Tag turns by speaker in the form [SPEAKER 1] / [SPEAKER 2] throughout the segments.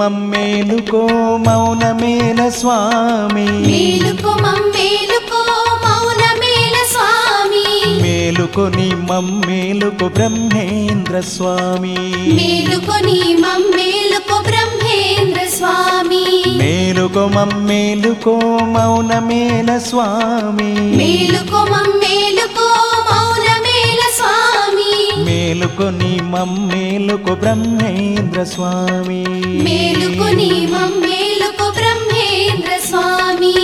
[SPEAKER 1] మమ్మేలుకో మౌనమేల స్వామి
[SPEAKER 2] మేలుకో మమ్మేలుకో మౌనమేల స్వామి
[SPEAKER 1] మేలుకొని మమ్మేలుకో బ్రహ్మేంద్ర స్వామి
[SPEAKER 2] మేలుకొని మమ్మేలుకో బ్రహ్మేంద్ర స్వామి
[SPEAKER 1] మేలుకో మమ్మేలుకో మౌనమేల స్వామి
[SPEAKER 2] మేలుకో మమ్మేలుకో మౌనమేల స్వామి
[SPEAKER 1] మేలుకొని మమ్మేలుకో బ్రహ్మేంద్ర స్వామి
[SPEAKER 2] మేలుకొని మమ్మేలుకో బ్రహ్మేంద్ర స్వామి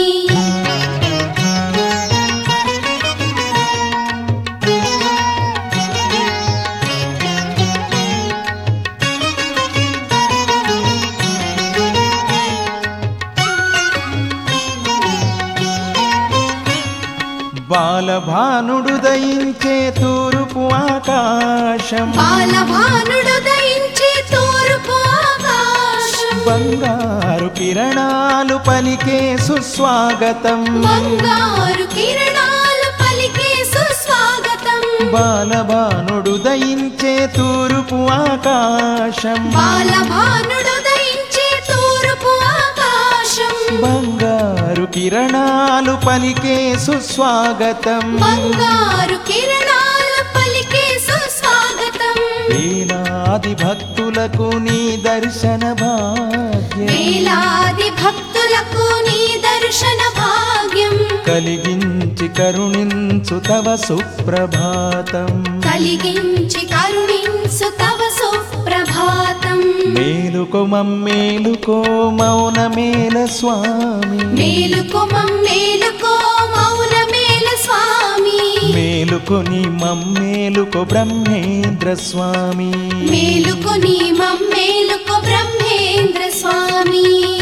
[SPEAKER 1] బాలభానుడు దయించే తూర్పు ఆకాశం
[SPEAKER 2] బాలభానుడు దయించే తూర్పు ఆకాశం
[SPEAKER 1] బంగారు కిరణాలు పలికే సుస్వాగతం
[SPEAKER 2] బంగారు కిరణాలు పలికే సుస్వాగతం
[SPEAKER 1] బాలభానుడు దయించే తూర్పు ఆకాశం
[SPEAKER 2] బాలభానుడు దయించే తూర్పు ఆకాశం
[SPEAKER 1] బంగారు కిరణాలు పలికే సుస్వాగతం
[SPEAKER 2] బంగారు కిరణాలు పలికే సుస్వాగతం
[SPEAKER 1] వేలాది భక్తులకు నీ దర్శన భాగ్యం
[SPEAKER 2] వేలాది భక్తులకు నీ దర్శన భాగ్యం
[SPEAKER 1] కలిగించి కరుణించు తవ సుప్రభాతం
[SPEAKER 2] కలిగించి కరుణించు తవ సుప్రభాతం
[SPEAKER 1] మేలుకో మమ్మేలుకో మౌనమేల స్వామి
[SPEAKER 2] మేలుకో మమ్మేలుకో మౌనమేల స్వామి
[SPEAKER 1] మేలుకొని మమ్మేలుకో బ్రహ్మేంద్ర స్వామి
[SPEAKER 2] మేలుకొని మమ్మేలుకో బ్రహ్మేంద్ర స్వామి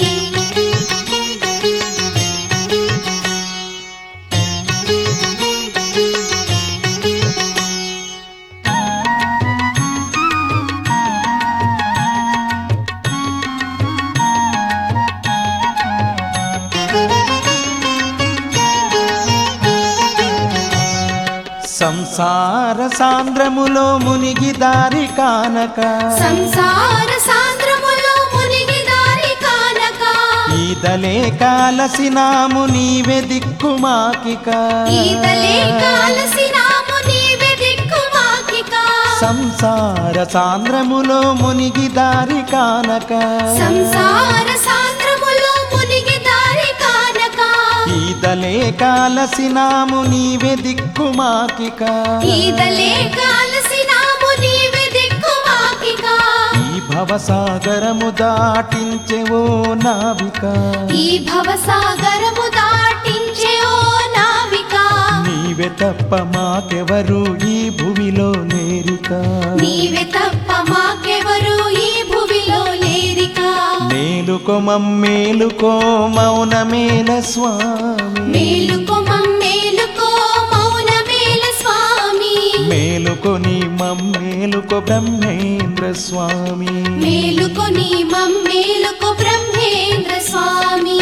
[SPEAKER 1] సంసార సాంద్రములో మునిగి దారి కానక
[SPEAKER 2] సంసార సాంద్రములో మునిగి దారి కానక
[SPEAKER 1] ఈదలే కాలసినాము నీవే దిక్కుమాకిక
[SPEAKER 2] ఈతలే కాలసినాము నీవే దిక్కుమాకిక
[SPEAKER 1] సంసార సాంద్రములో మునిగి దారి కానక
[SPEAKER 2] సంసార సాంద్రములో మునిగి దారి కానక
[SPEAKER 1] ఈదలే కాలసినాము నీవే దిక్కుమాకిక
[SPEAKER 2] ఈతలే కాలసినాము నీవే దిక్కుమాకిక
[SPEAKER 1] ఈ భవసాగరము దాటించెవో నావిక
[SPEAKER 2] ఈ భవసాగరము దాటించే ఓ నావిక
[SPEAKER 1] నీవే తప్ప మాకెవరు ఈ భూమిలో నేరిక
[SPEAKER 2] నీవే తప్ప మాకెవరు ఈ భువిలో లేరిక
[SPEAKER 1] మేలుకో మమ్మేలుకో మౌనమేల స్వామి
[SPEAKER 2] మేలుకో మమ్మేలుకో మౌనమేల స్వామి
[SPEAKER 1] మేలుకొని మమ్మేలుకో బ్రహ్మేంద్ర స్వామి
[SPEAKER 2] మేలుకొని మమ్మేలుకో బ్రహ్మేంద్ర స్వామి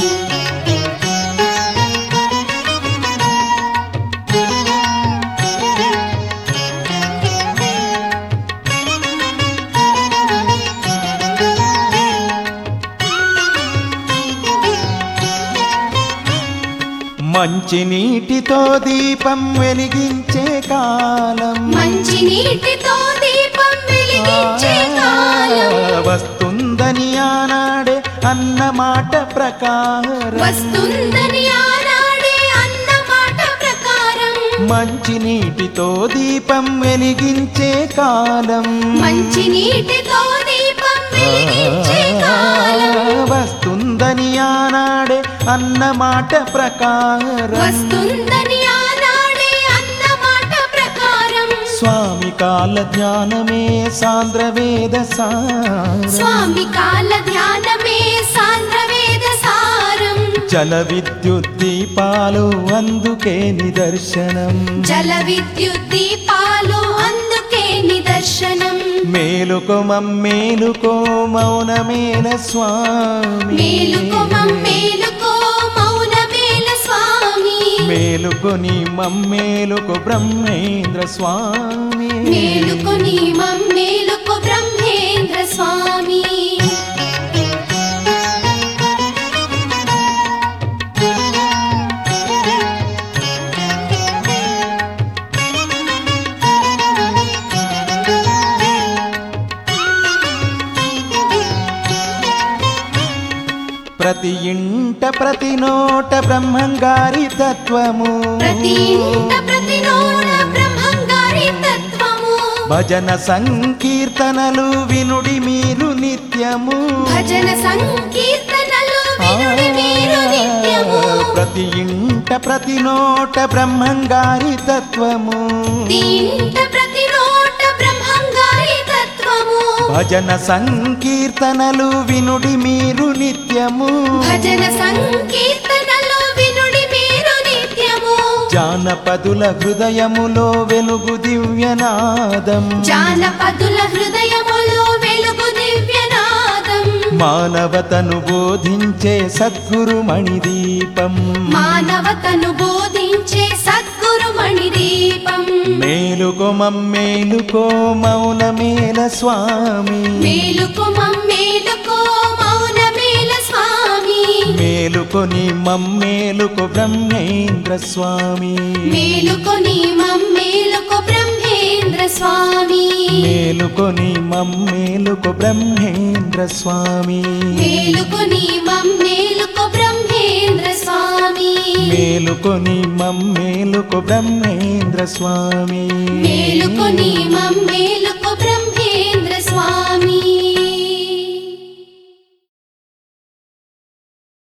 [SPEAKER 1] మంచి నీటితో దీపం వెలిగించే కాలం
[SPEAKER 2] మంచి నీటితో దీపం వెలిగించే కాలం
[SPEAKER 1] వస్తుందని ఆనాడే అన్న మాట ప్రకారం
[SPEAKER 2] వస్తుందని ఆనాడే అన్న మాట ప్రకారం
[SPEAKER 1] మంచి నీటితో దీపం వెలిగించే కాలం
[SPEAKER 2] మంచి నీటితో దీపం వెలిగించే కాలం
[SPEAKER 1] వస్తుందని ఆనాడే అన్న మాట ప్రకారం
[SPEAKER 2] వస్తుందని ఆనాడే అన్న మాట ప్రకారం
[SPEAKER 1] స్వామి కాల జ్ఞానమే సాంద్ర వేద సారం
[SPEAKER 2] స్వామి కాల ధ్యానమే సాంద్ర వేద సారం
[SPEAKER 1] జల విద్యుత్ దీపాలు అందుకే నిదర్శనం
[SPEAKER 2] జల విద్యుత్ దీపాలు అందుకే నిదర్శనం
[SPEAKER 1] మేలుకో మమ్మేలుకో మౌనమేల స్వామి
[SPEAKER 2] మేలుకో మమ్మేలుకో మౌనమేల స్వామి
[SPEAKER 1] మేలుకొని మమ్మేలుకో బ్రహ్మేంద్ర స్వామి
[SPEAKER 2] మేలుకొని మమ్మేలుకో బ్రహ్మేంద్ర స్వామి
[SPEAKER 1] ప్రతి ఇంట ప్రతి నోట బ్రహ్మంగారి తత్వము
[SPEAKER 2] ప్రతి ఇంట ప్రతి నోట బ్రహ్మంగారి తత్వము
[SPEAKER 1] భజన సంకీర్తనలు వినుడి మీరు నిత్యము
[SPEAKER 2] భజన సంకీర్తనలు వినుడి మీరు నిత్యము
[SPEAKER 1] ప్రతి ఇంట ప్రతి నోట బ్రహ్మంగారి తత్వము
[SPEAKER 2] దీంట ప్రతి నోట బ్రహ్మంగారి తత్వము
[SPEAKER 1] భజన సంకీర్తనలు వినుడి మీరు నిత్యము
[SPEAKER 2] భజన సంకీర్తనలు వినుడి మీరు నిత్యము
[SPEAKER 1] జానపదుల హృదయములో వెలుగు దివ్యనాదం
[SPEAKER 2] జానపదుల హృదయములో వెలుగు దివ్యనాదం
[SPEAKER 1] మానవతను బోధించే సద్గురు మణిదీపం
[SPEAKER 2] మానవతను బోధించే సద్గురు మణి దీపం
[SPEAKER 1] మేలుకో మమ్మేలుకో మౌనమేల స్వామి
[SPEAKER 2] మేలుకు మమ్మేలుకో మౌనమేల స్వామి
[SPEAKER 1] మేలుకొని మమ్మేలుకో బ్రహ్మేంద్ర స్వామి
[SPEAKER 2] మేలుకొని మమ్మేలుకు బ్రహ్మేంద్ర స్వామి
[SPEAKER 1] మేలుకొని మమ్మేలుకో బ్రహ్మేంద్ర స్వామి
[SPEAKER 2] మేలుకొని మమ్మేలుకు బ్రహ్మేంద్ర స్వామి
[SPEAKER 1] మేలుకొని మమ్మేలుకో బ్రహ్మేంద్ర స్వామి
[SPEAKER 2] మేలుకొని